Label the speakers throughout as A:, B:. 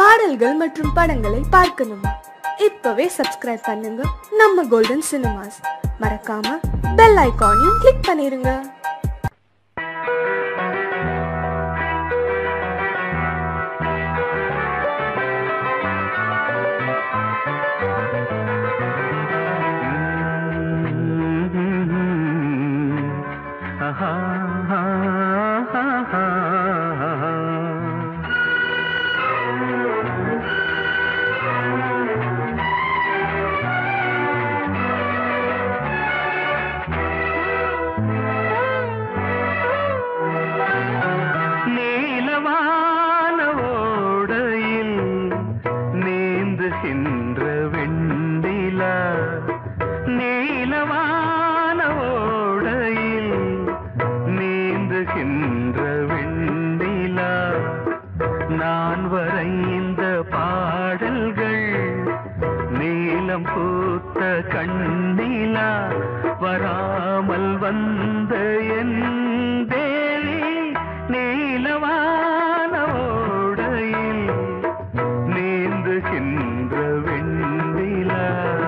A: பாடல்கள் மற்றும் படங்களை பார்க்கணுமா இப்பவே சப்ஸ்கிரைப் பண்ணுங்க நம்ம கோல்டன் சினிமாஸ் மறக்காம பெல் ஐகானையும் கிளிக் பண்ணிருங்க
B: நீலவான ஓடையில் நீந்துகின்ற வெண்டிலா நீலவான ஓடையில் நீந்துகின்ற வெண்டிலா நான் வரைந்த பாடல்கள் நீலம் பூத்த கண்ணிலா வராமல் வந்த என் தேவி நீலவான ஓடையில் நீந்துகின்ற வெண்ணிலா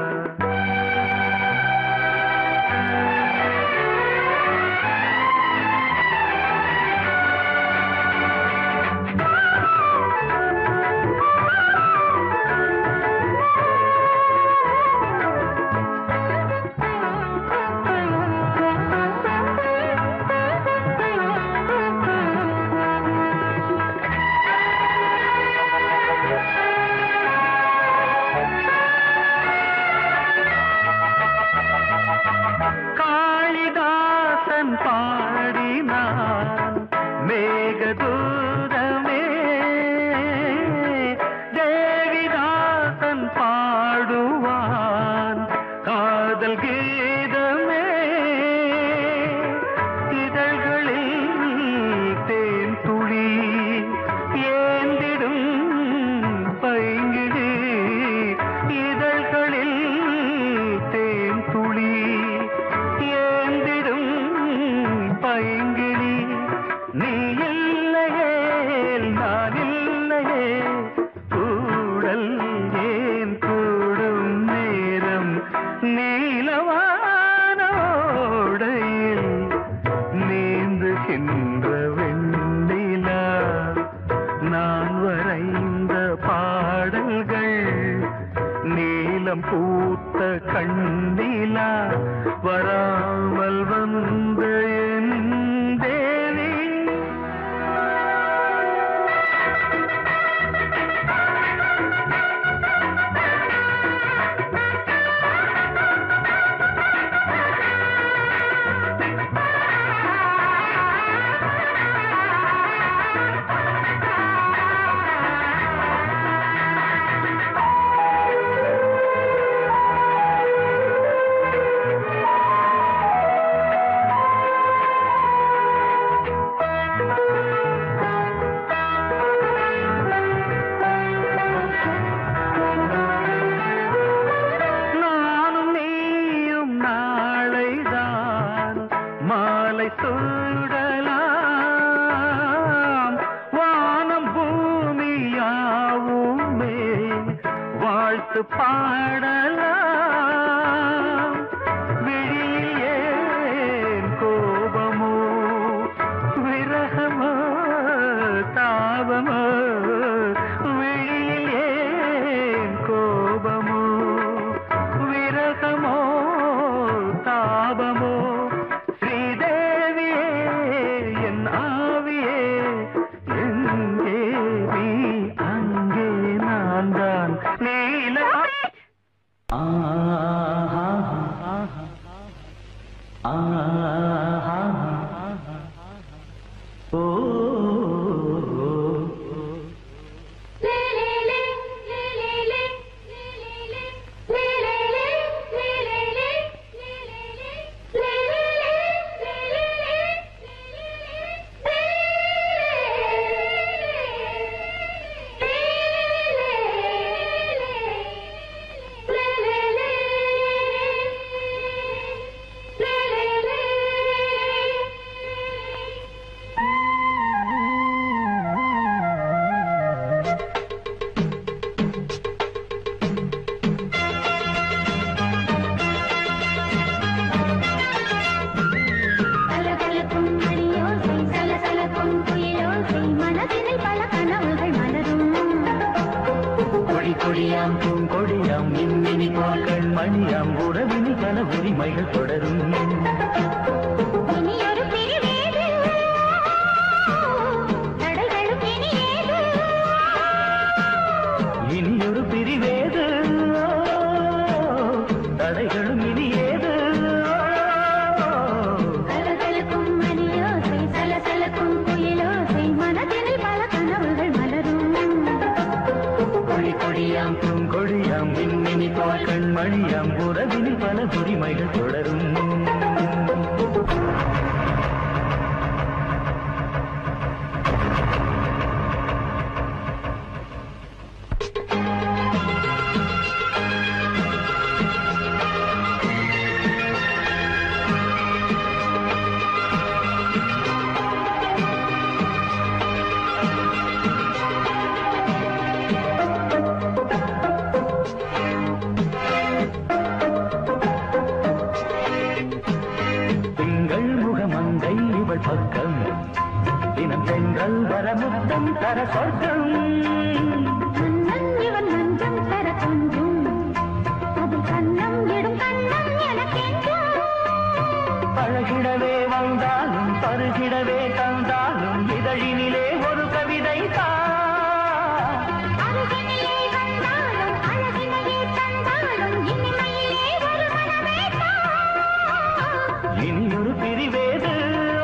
B: காளிதாசன் பாடினான் மேகதூதமே தேவிதாசன் பாடுவான் காதல் கீதமே இதழ்களில் தேன் துளி ஏந்திடும் பைங்கிழி இதழ்களில் தேன் துளி ஏந்திடும் பைங்கிழி நீ இல்லையே நான் இல்லையே கூடல் ஏன் கூடும் நேரம் நீலவானோடையில் நீந்துகின்ற வெண்ணிலா நான் வரைந்த பாடல்கள் நீலம் பூத்த கண்ணிலா வராமல் வந்த என் தேவி நானும் நீயும் நாளைதான் மாலை சூடலாம் வானம் பூமியாவுமே வாழ்த்து பாடலாம் விழியில் ஏன் கோபமோ விரகமோ தாபமோ விழியில் ஏன் கோபமோ விரகமோ தாபமோ ஸ்ரீதேவியே என் ஆவியே எங்கே நீ அங்கே நான் தான் நீல ஆ கொடி கொடியாம் பூங்கொடியாம் மின்மினி போல் கண்மணியாம் உறவினி பல உரிமைகள் தொடரும்
C: இனி ஒரு பிரிவேது தடைகளும் இனி ஏது
B: இனியொரு பிரிவேது தடைகளும் இனி ஏது
C: கலகலக்கும் மணியோசை சலசலக்கும் குயிலோசை மனதில் பல கனவுகள் மலரும்
B: கொடி கொடியாம் பூங்கொடியாம் மின்மினி போல் கண்மணியாம் உறவினி பல உரிமைகள் தொடரும் திங்கள் முகமங்கை இவள் பக்கம் தினம் பெண்கள் வர முத்தம் தர சொர்க்கம்
C: மன்னன் இவன் மஞ்சம் தர கொஞ்சும் அதில் கண்ணம் இடும் கண்ணம் எனக்கென்றும்
B: பழகிடவே வந்தாலும் பருகிடவே தந்தாலும் இதழினிலே ஒரு கவிதை தான்
C: அருகினிலே வந்தாலும் அழகினையே தந்தாலும் இனிமையிலே ஒரு மனமேதான்
B: இனி ஒரு பிரிவேது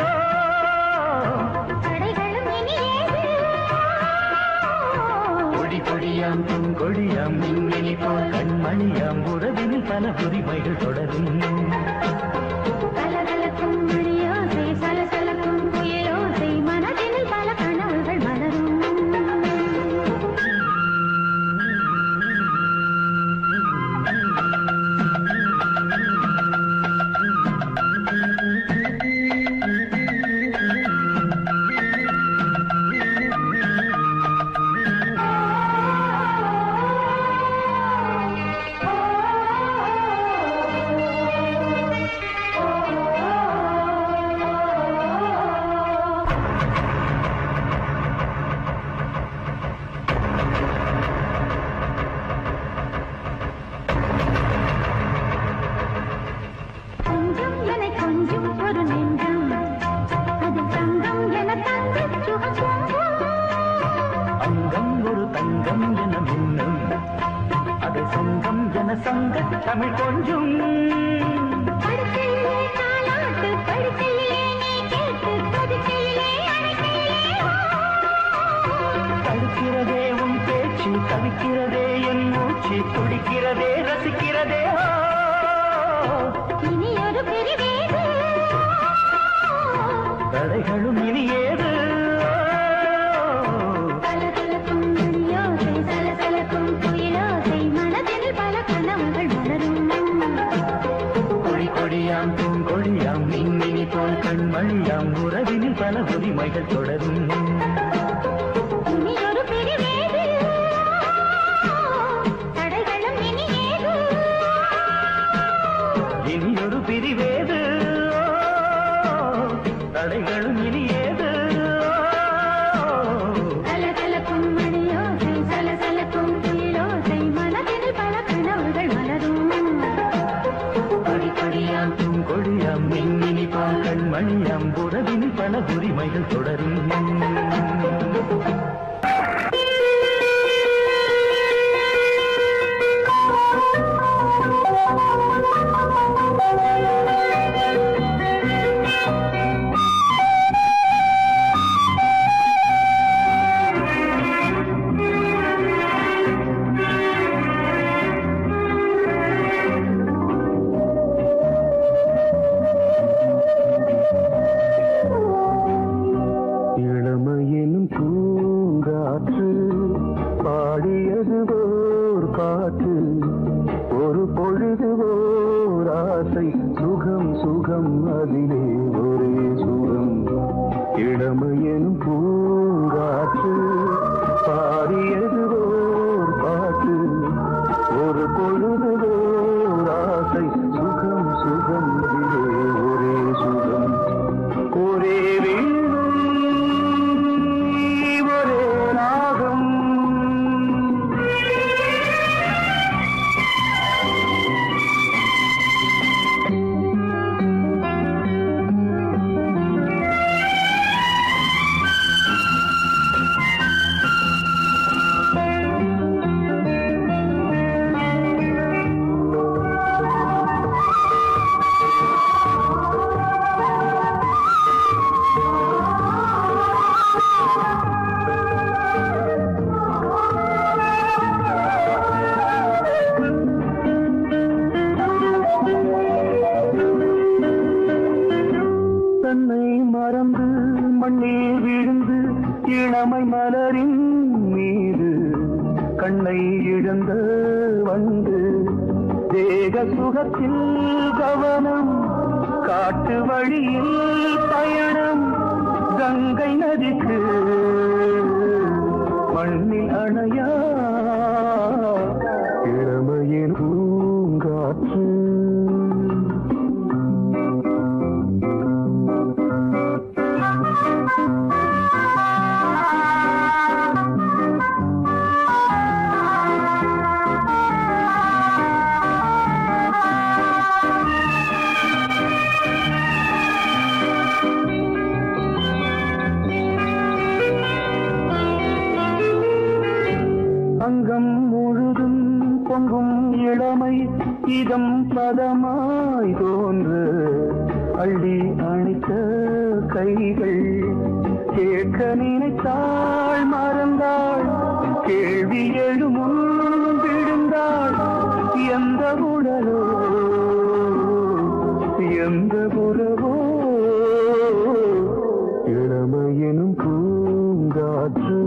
C: தடைகளும் இனி ஏது
B: கொடி கொடியாம் பூங்கொடியாம் மின்மினி போல் கண்மணியாம் உறவினில் பல உரிமைகள் தொடரும்
C: கலகலக்கும் மணியோசை சலசலக்கும் குயிலோசை மனதில் பல கனவுகள் மலரும் கொஞ்சம் என கொஞ்சம் ஒரு நெஞ்சம் அது தங்கம் என தங்க சுகம்
B: அங்கம் ஒரு தங்கம் என மின்னும் அது சங்கம் என சங்க தமிழ் கொஞ்சம்
C: படுக்கையிலே தாலாட்டு படுக்கையிலே நீ கேட்டு படுக்கையிலே அணைக்கையிலே
B: தடுக்கிறதே உன் பேச்சு தவிக்கிறதே என் மூச்சு துடிக்கிறதே ரசிக்கிறதே ஆ.
C: இனி ஒரு பிரிவேது
B: தடைகளும் இனி ஏது
C: கலகலக்கும் மணியோசை சலசலக்கும் குயிலோசை மனதில் பல கனவுகள் மலரும்
B: கொடி கொடியாம் பூங்கொடியாம் மின்மினி போல் கண்மணியாம் உறவினில் பல உரிமைகள் தொடரும்
C: இனி ஒரு பிரிவேது தடைகளும் இனி ஏது
B: இனி ஒரு பிரிவேது தடைகளும் இனி ஏது
C: கலகலக்கும் மணியோசை சலசலக்கும் குயிலோசை மனதில் பல கனவுகள் மலரும்
B: கொடி கொடியாம் பூங்கொடியாம் மின்மினி போல் கண்மணியாம் உறவினில் பல உரிமைகள் தொடரும் இளமையினும் பூங்காற்று பாடியது ஓர் பாட்டு ஒரு பொழுது ஓர் ஆசை சுகம் சுகம் அதிலே ஒரே சுகம் இளமையினும் பூங்காற்று பாடியது ஓர் பாட்டு ஒரு பொழுது ஓர் ஆசை சுகம் சுகம் அதிலே ஒரே சுகம் ஒரே வீணை ஒரே ராகம் கண்ணை இழந்து வந்து தேக சுகத்தில் கவனம் காட்டு வழியில் பயணம் கங்கை நதிக்கு மண்ணில் அணையா இளமையின் பூங்காற்று அங்கம் முழுதும் பொங்கும் இளமை இதம் பதமாய் தோன்று அள்ளி அணைத்த கைகள் கேட்க நினைத்தாள் மறந்தாள் கேள்வி எழுமுன் விழுந்தாள் எந்த உடலோ எந்த புறவோ இளமையெனும் பூங்காற்று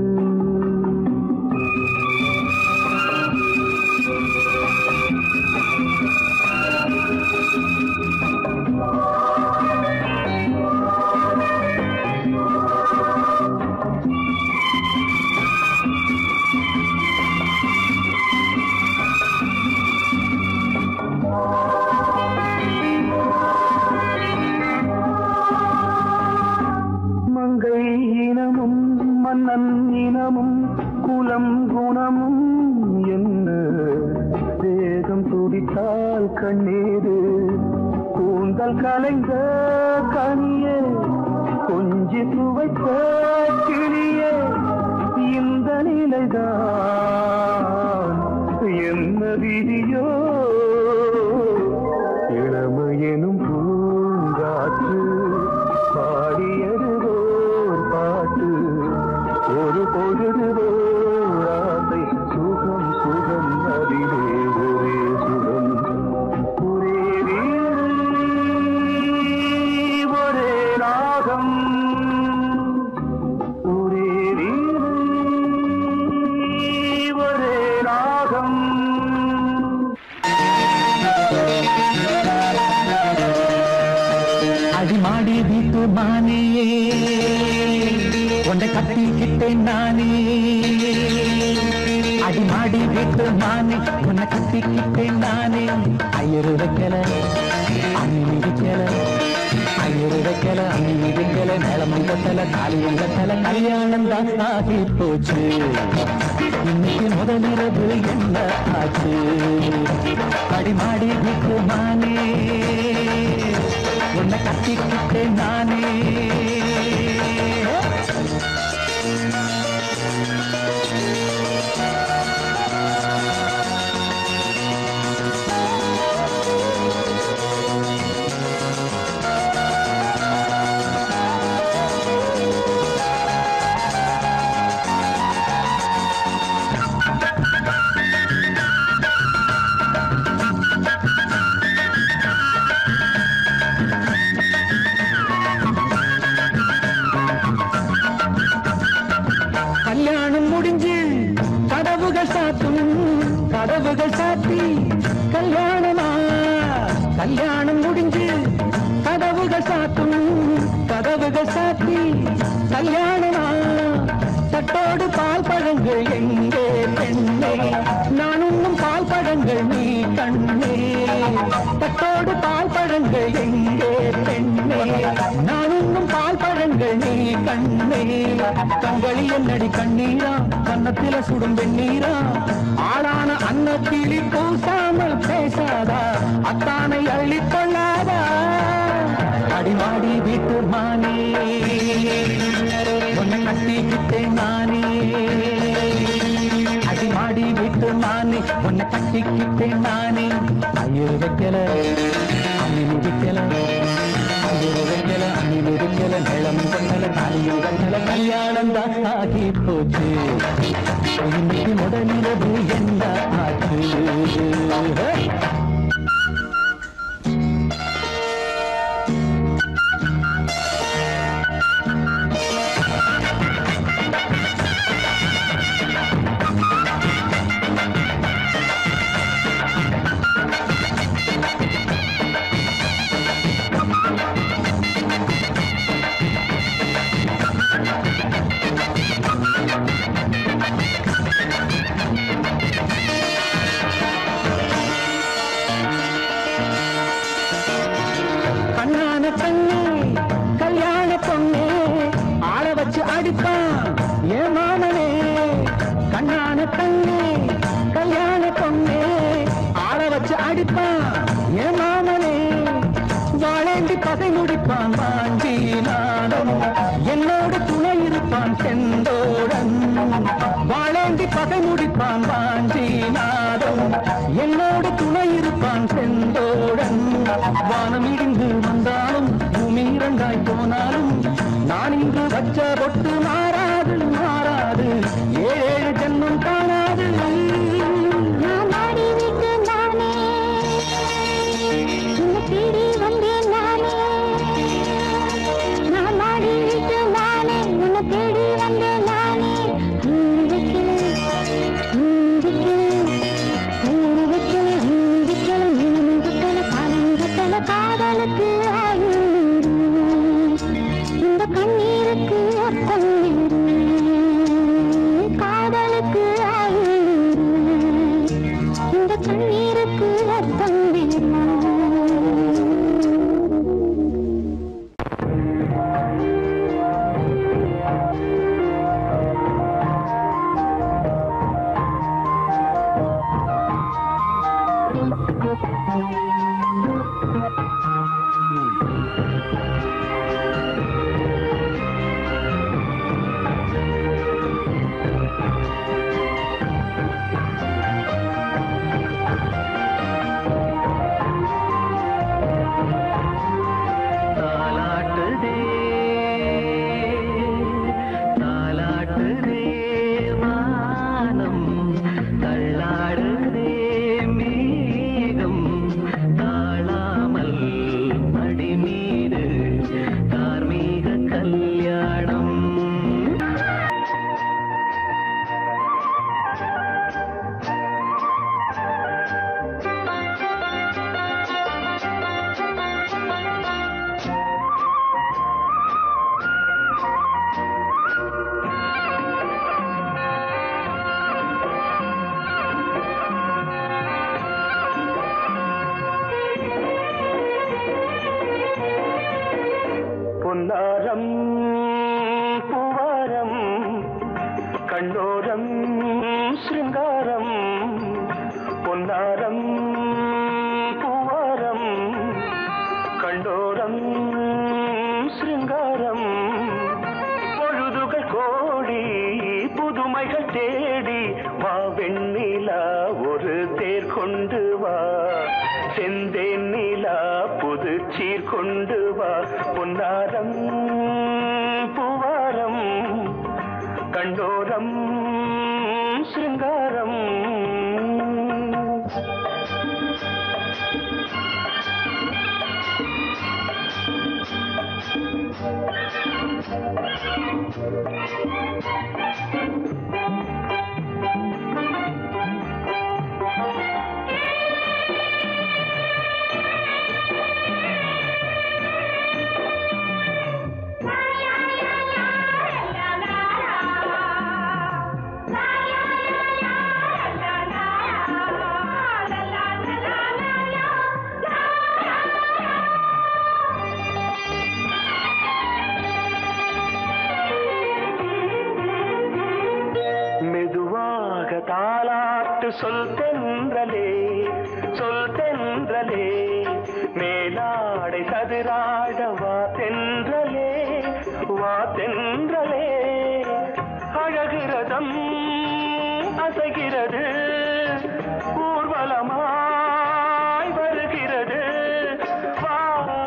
B: மங்கை இனமும் மன்னன் இனமும் குலம் குணமும் என்ன வேகம் துடித்தால் கண்ணீரு கூந்தல் கலைந்த கனியே கொஞ்சி துவைத்த கிளியே இந்த நிலைதான் என்ன விதியோ இளமையெனும் பூங்காற்று பாடியது ஓர் பாட்டு ஒரு பொழுது ஓர் ஆசை சுகம் சுகம் அதிலே ஒரே சுகம் ஒரே வீடு ஒரே ராகம் ஒரே வீடு ஒரே ராகம்
D: அடிமாடி வீட்டு மானியே உன்னை கட்டிக்கிட்டேன் நானே அடிமாடி வீட்டு மானே உன்னை கட்டிக்கிட்டேன் நானே ஐயரு வைக்கல அணி மிதிக்கல ஐயரு வைக்கல அணி மிதிக்கல மேளம் கட்டல தாலியம் கட்டல கல்யாணம் தான் ஆகி போச்சு இன்னைக்கு முதலிரவு என்ன ஆச்சு அடிமாடி வீட்டு மானே உன்னை கட்டிக்கிட்டேன் நானே கல்யாணம் முடிஞ்சு கதவுகள் சாத்தும் கதவுகள் சாத்தி கல்யாணமா கல்யாணம் முடிஞ்சு கதவுகள் சாத்தும் கதவுகள் சாத்தி கல்யாணமா தட்டோடு பால் பழங்கள் எங்கே பெண்ணே நான் உண்ணும் பால் பழங்கள் நீ கண்ணே தட்டோடு பால் பழங்கள் எங்கே பெண்ணே நான் உண்ணும் பால் பழங்கள் நீ கண்ணே கண்களி என்னடி கண்ணீரா கன்னத்தில சுடும் வெண்ணீரா ஆளான அன்னத்திலி பூசாமல் பேசாதா அத்தானை அள்ளிக் கொள்ளாதா அடிவாடி வீட்டு மானே உன்னை கட்டிக்கிட்டேன் நானே அடிமாடி வீட்டு மானே உன்னை கட்டிக்கிட்டேன் நானே ஐயர் வைக்கல அம்மி மிதிக்கல ஐயர் வைக்கல அம்மி மிதிக்கல நிலம் கொண்டல தாலியும் கண்டல கல்யாணம் தான் ஆகி போச்சு இன்னைக்கு முதலிரவு என்ன ஆச்சு ஹே!
C: ஆ
D: கண்ணான கண்ணே கல்யாண பொண்ணே ஆள வச்சு அடிப்பான் என் மாமனே வாழேந்தி பகை முடிப்பான் வாஞ்சி நாடம் என்னோடு துணை இருப்பான் செந்தோடன் வாழேந்தி பகை முடிப்பான் வாஞ்சி நாடம் என்னோடு துணை இருப்பான் செந்தோடன் வானம் இடிந்து வந்தாலும் பூமி இரண்டாய் போனாலும் நான் இன்று வச்ச பொட்டு மாறாது மாறாது ஏழு ஜென்மம் காணாது
C: நான் மாடி விட்டு நானே உன்னை தேடி வந்தேன் நானே நான் மாடி விட்டு நானே உன்னை தேடி வந்தேன் நானே ஊரு வைக்கல ஊரு வைக்கல ஊரு வைக்கல ஊரு வைக்கல மீன் வைக்கல காலம் வைக்கல காதலுக்கு ஆயுள் இந்த கண்ணீருக்கு அர்த்தம் வேறு. காதலுக்கு ஆயுள் இந்த கண்ணீருக்கு அர்த்தம் வேறு.
B: தாலாட்டுதே தாலாட்டுதே வானம் தள்ளாடுதே மேகம் தாழாமல் மடி மீது தார்மீக கல்யாணம் பொன்னாரம் பூவாரம் கண்ணோரம் சிருங்காரம் பொன்னாரம் பூவாரம் கண்டோரம் சிருங்காரம் பொழுதுகள் கோடி புதுமைகள் தேடி வா வெண்ணிலா ஒரு தேர் கொண்டு வா செந்தேன் நிலா புது சீர் கொண்டு வா பொன்னாரம் பூவாரம் கண்டோரம் சிருங்காரம் மெதுவாக தாலாட்டு சொல் தென்றலே சொல் தென்றலே மேலாடை சதுராட வா தென்றலே வா தென்றலே அழகிறதம் அசைகிறது ஊர்வலமாய் வருகிறது வா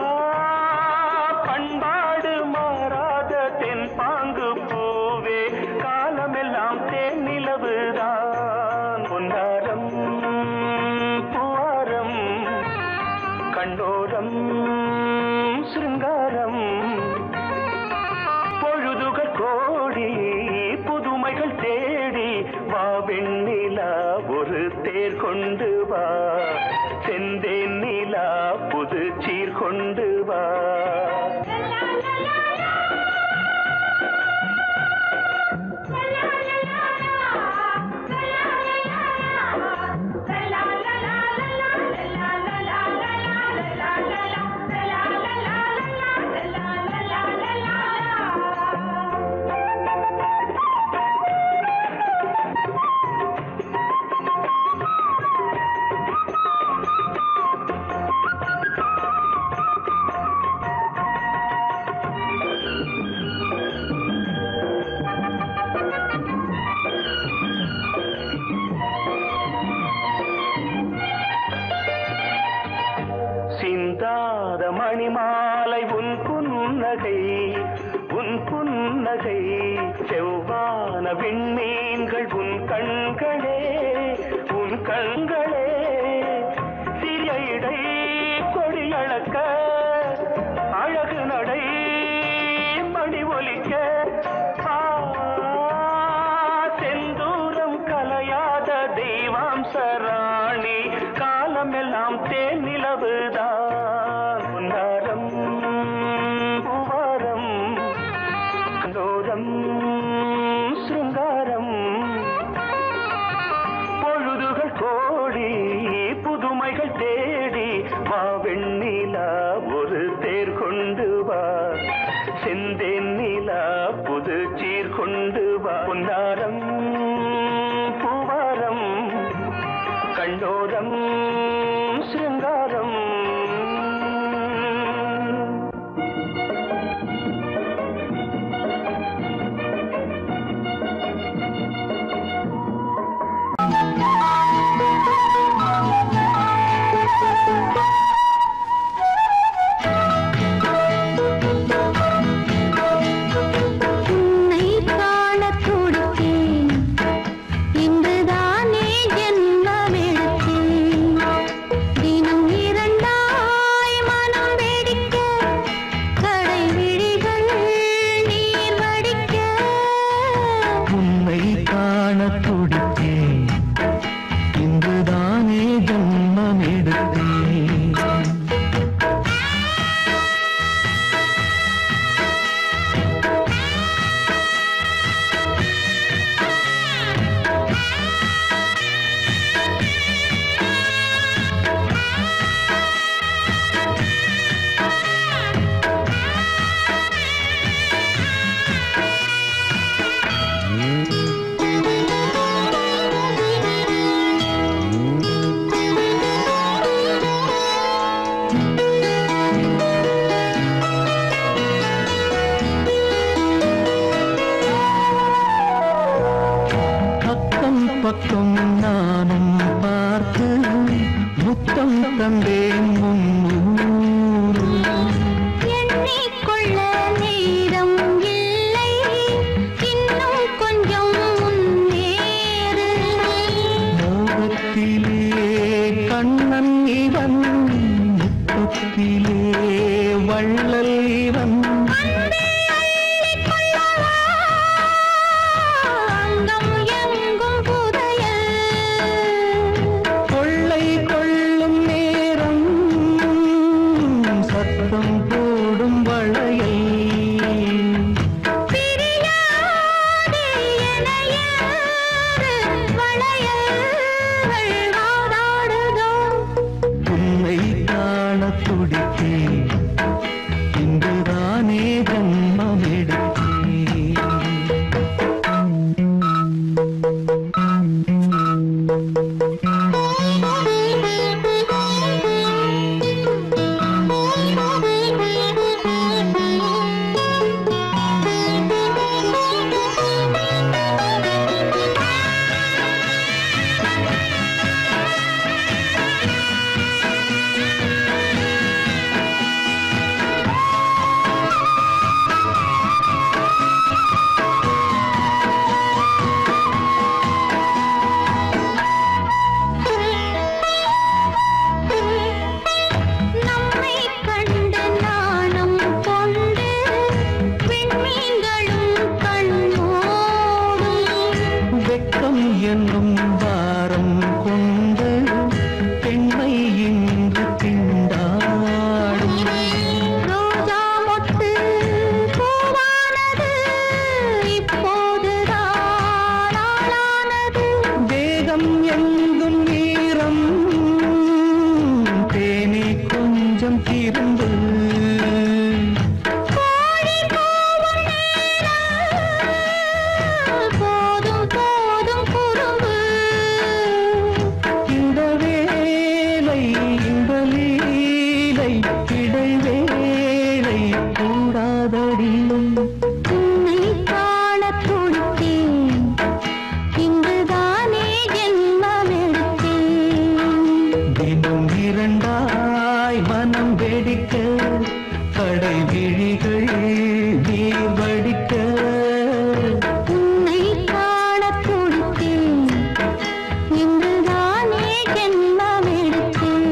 B: பண்பாடு மாறாத தென் பாங்கு பூவே காலமெல்லாம் தேன் நிலவுதான் பொன்னாரம் பூவாரம் கண்டோரம் சிருங்காரம் பொழுதுகள் கோடி புதுமைகள் தேடி வா வெண்ணிலா ஒரு தேர் கொண்டு வா செந்தேன் நிலா புது சீர் கொண்டு வா
C: la la la la la la la la la la la la la la la
B: மணிமாலை உன் புன்னகை உன் புன்னகை செவ்வான விண்மீன்கள் உன் கண்களே உன் கண்களே சிறிய இடை கொடியளக்க அழகு நடை மணி ஒலிக்க ஆ, செந்தூரம் கலையாத தெய்வாம்சராணி காலமெல்லாம் தேன் நிலவுதான் உன்னாரம் பூவாரம் கண்டோரம் சிருங்காரம் பொழுதுகள் கோடி புதுமைகள் தேடி வா வெண்ணிலா ஒரு தேர் கொண்டு வா செந்தேன் நிலா புது சீர் கொண்டு வா பொன்னாரம் பூவாரம் கண்டோரம் சிருங்காரம்
C: உன்னை காணத் துடித்தேன். இன்றுதானே ஜென்மமெடுத்தேன். தினம் இரண்டாய் மனம் வெடிக்க, கடை விழிகள் நீர் வடிக்க.
D: உன்னை காண துடித்தேன் இன்றுதானே ஜன்மம் எடுத்தேன் பக்கம் பக்கம் நானும் பார்த்து முத்தம் தந்தேன் முன்னூறு
C: எண்ணிக்கொள்ள நேரம் இல்லை இன்னும் கொஞ்சம் முன்னேறு
D: மோகத்திலே கண்ணன் இவன் முத்தத்திலே வள்ளல் இவன்
C: அங்கம் எங்கும் புதையல்
D: கொள்ளை கொள்ளும் நேரம் சத்தம் போடும் வளையல்
C: பிரியாதே எனையாறு வளையல்கள் வாதாடுதோ
D: உன்னை காண துடித்தேன் இன்றுதானே ஜன்மம் எடுத்தேன்
C: இன்றுதானே ஜென்மமெடுத்தேன்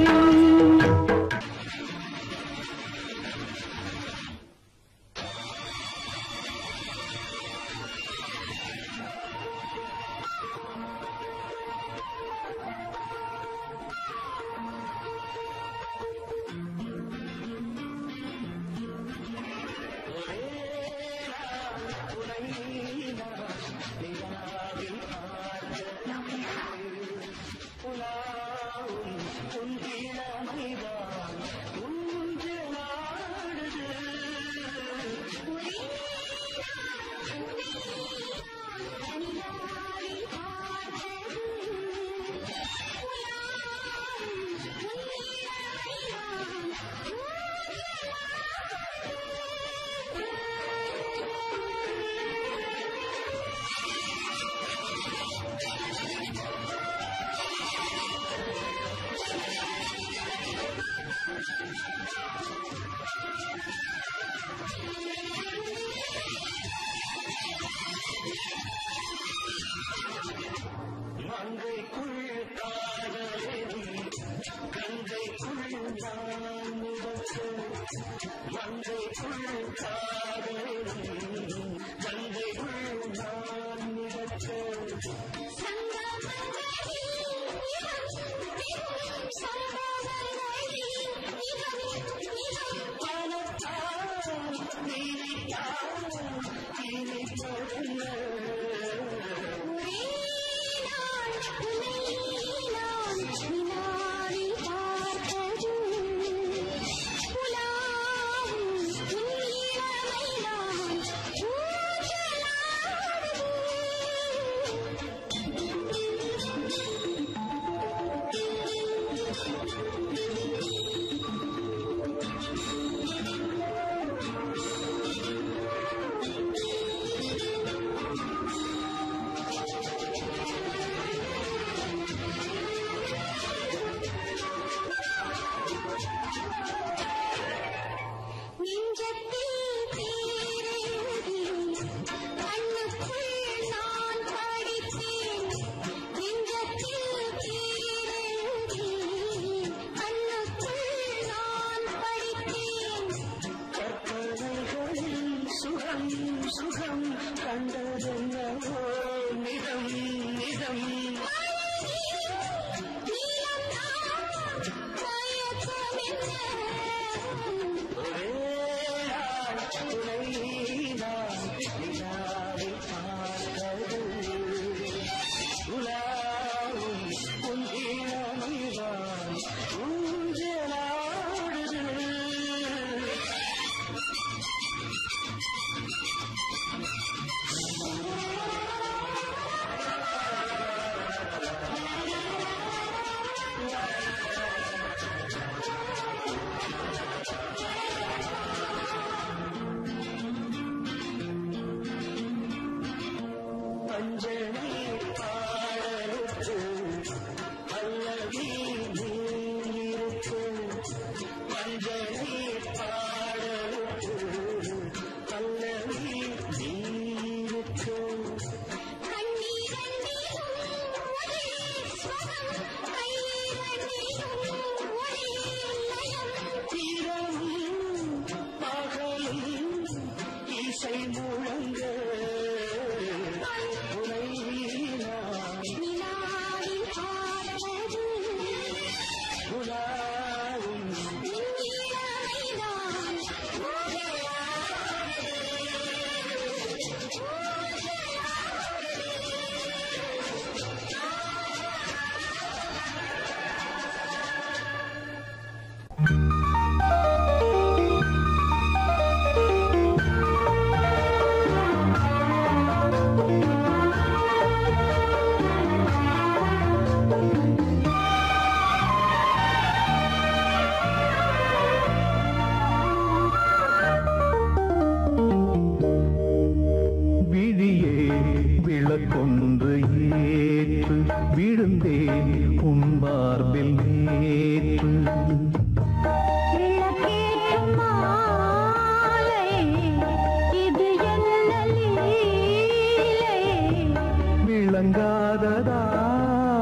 D: விழியே விளக்கொன்று ஏற்று விழுந்தேன் உன் மார்பில் நேற்று
C: விளக்கேற்றும் மாலை, இது என்ன லீலை?
D: விளங்காததாலே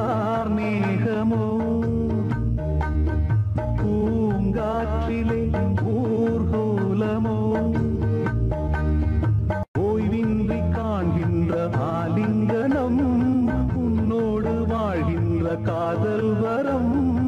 D: கார்மேகமோ பூங்காற்றிலே ஊர்கோலமோ ஓய்வின்றி காண்கின்ற ஆலிங்கனம் உன்னோடு வாழ்கின்ற காதல் வரம்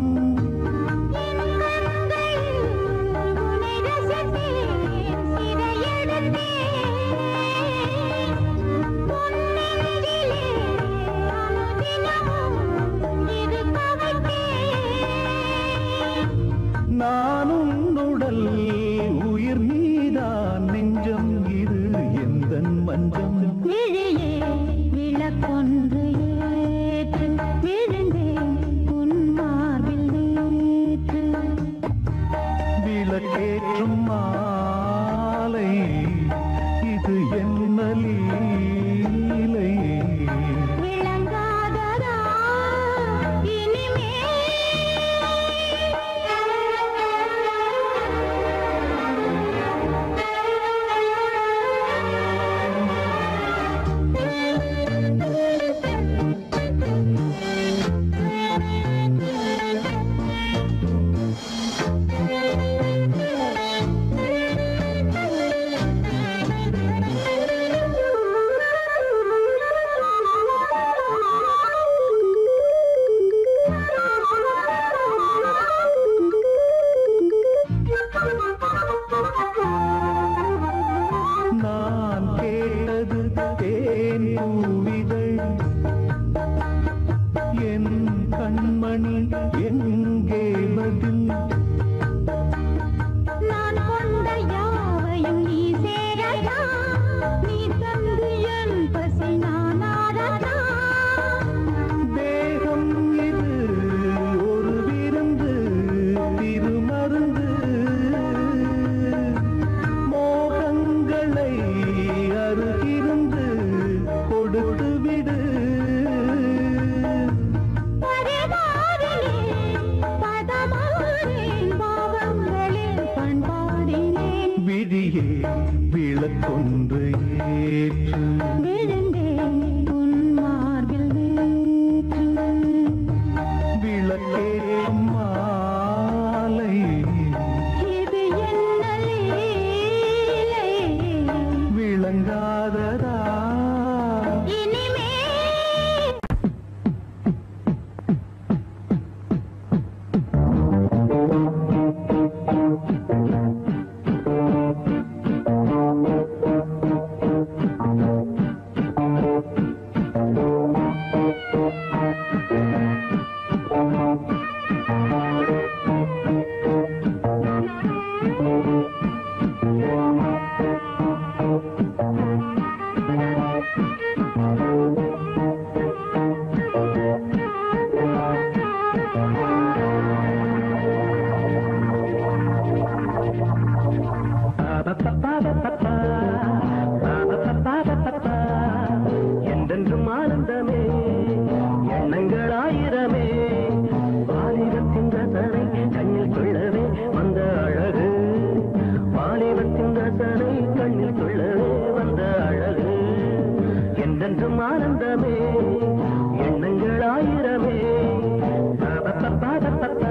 D: நான் உன்னுடல் உயிர் நீதான் நெஞ்சம் இது எந்தன் மஞ்சம்
C: விளக்கொன்று ஏற்று விழுந்தேன் உன் மார்பில் நேற்று
D: விளக்கேற்றும் மாலை இது என்ன லீலை
C: விளங்காததா
D: நான் கேட்டது தேன் பூவிதழ் என் கண்மணி எங்கே பதில்
C: நான் கொண்ட யாவையும் நீ சேரதா நீ தந்து என் பசி நான் ஆரதா
D: தேகம் இது ஒரு விருந்து திருமருந்து மோகங்களை அருகிருந்து கொடுத்து விடு
C: பரிவாரினேன் பதமானேன் பாவங்களில் பண்பாடினேன்
D: விழியே விளக்கொன்று ஏற்று
C: விழுந்தேன் உன் மார்பில் நேற்று
D: விளக்கேற்றும் மாலை
C: இது என்ன லீலை
D: விளங்காததா
C: இனிமே
B: என்றென்றும் ஆனந்தமே எண்ணங்கள் ஆயிரமே வாலிபத்தின் ரசனை கண்ணில் கொள்ளவே வந்த அழகு வாலிபத்தின் ரசனை கண்ணில் கொள்ளவே வந்த அழகு என்றென்றும் ஆனந்தமே எண்ணங்கள் ஆயிரமே பா-பா-பா-பா-பா-பா.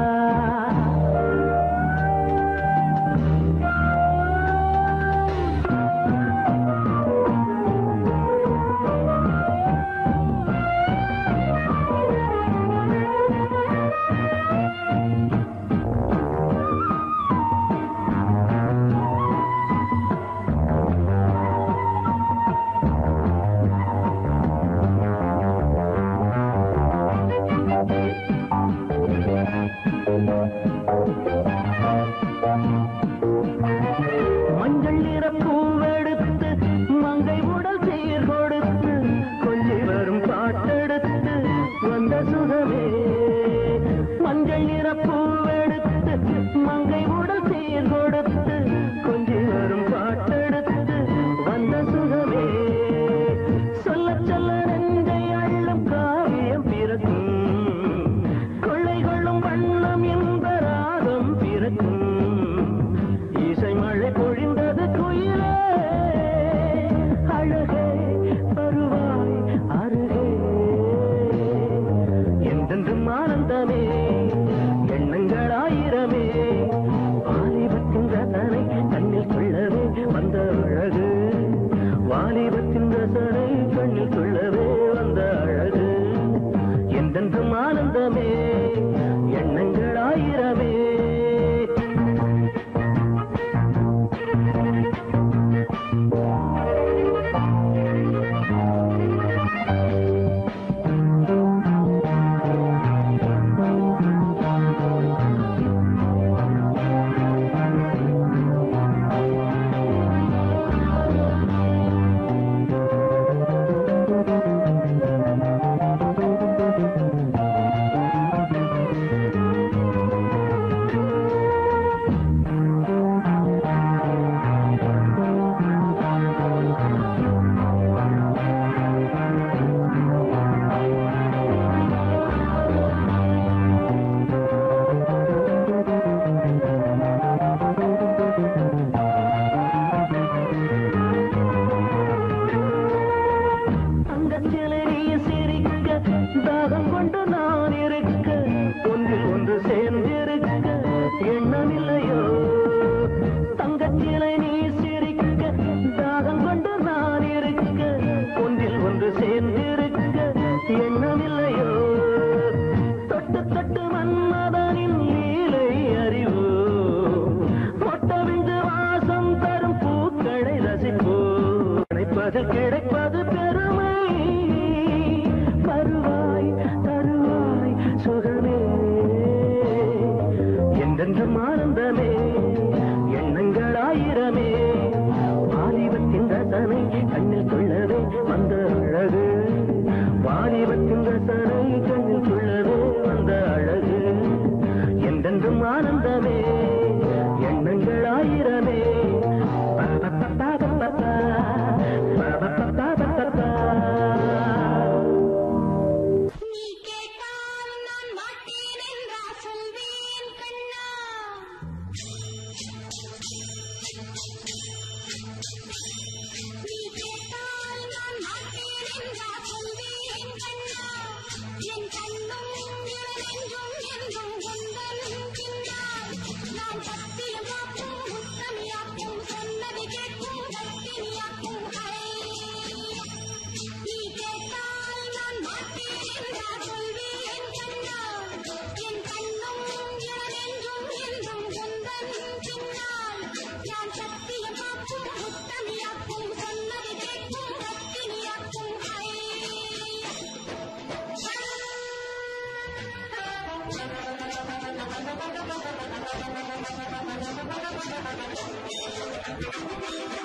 B: மஞ்சள் நிற பூவெடுத்து மங்கை உடல் சீர் கொடுத்து கொஞ்சி வரும் பாட்டெடுத்து வந்த சுகமே மஞ்சள் நிற பூவெடுத்து மங்கை உடல் சீர் கொடுத்து கொஞ்சி வரும் பாட்டெடுத்து வந்த சுகமே சொல்ல சொல்ல நெஞ்சை அள்ளும் காவியம் பிறக்கும் கொள்ளை கொள்ளும் வண்ணம் என்ப ராகம் பிறக்கும் இசை மழை பொழிந்தது குயிலே அழகே வருவாய் அருகே என்றென்றும் ஆனந்தமே எண்ணங்கள் ஆயிரமே வாலிபத்தின் ரசனை கண்ணில் கொள்ளவே வந்த அழகு வாலிபத்தின் ரசனை கண்ணில் கொள்ளவே வந்த அழகு என்றென்றும் ஆனந்தமே எண்ணங்கள் ஆயிரமே தங்கச்சிலை நீ சிரிக்க தாகம் கொண்டு நான் இருக்க ஒன்றில் ஒன்று சேர்ந்திருக்க எண்ணமில்லையோ தங்கச்சிலை நீ சிரிக்க தாகம் கொண்டு நான் இருக்க ஒன்றில் ஒன்று சேர்ந்திருக்க எண்ணமில்லையோ தொட்டு தொட்டு மன்மதனின் லீலை அறிவு மொட்டவிந்து வாசம் தரும் பூக்களை ரசிப்போ கிடைப்பது கிடைப்பது பெருமை வருவாய் தருவாய் சுகமே என்றென்றும் ஆனந்தமே எண்ணங்கள் ஆயிரமே வாலிபத்தின் ரசனை கண்ணில் கொள்ளவே வந்த அழகு வாலிபத்தின் ரசனை கண்ணில் கொள்ளவே வந்த அழகு என்றென்றும் ஆனந்தமே எண்ணங்கள் ஆயிரமே பா-பா-பா-பா-பா-பா. பா-பா-பா-பா-பா-பா.
C: நீ கேட்டால் நான் மாட்டேன் என்றா சொல்வேன் கண்ணா நீ கேட்டால் நான் மாட்டேன் என்றா சொல்வேன் கண்ணா என் கண்ணும் நெஞ்சும் என்றும் உந்தன் பின்னால் நான் சத்தியமாக்கும் முத்தமியாக்கும் சொன்னதை கேட்கும் சத்தினியாக்கும் நீ கேட்டால் நான் மாட்டேன் என்றா சொல்வேன் கண்ணா என் கண்ணும் நெஞ்சும் என்றும் உந்தன் பின்னால் நான் சத்தியமாக்கும் முத்தமியாக்கும் சொன்னதை கேட்கும் சத்தினியாக்கும் ஐ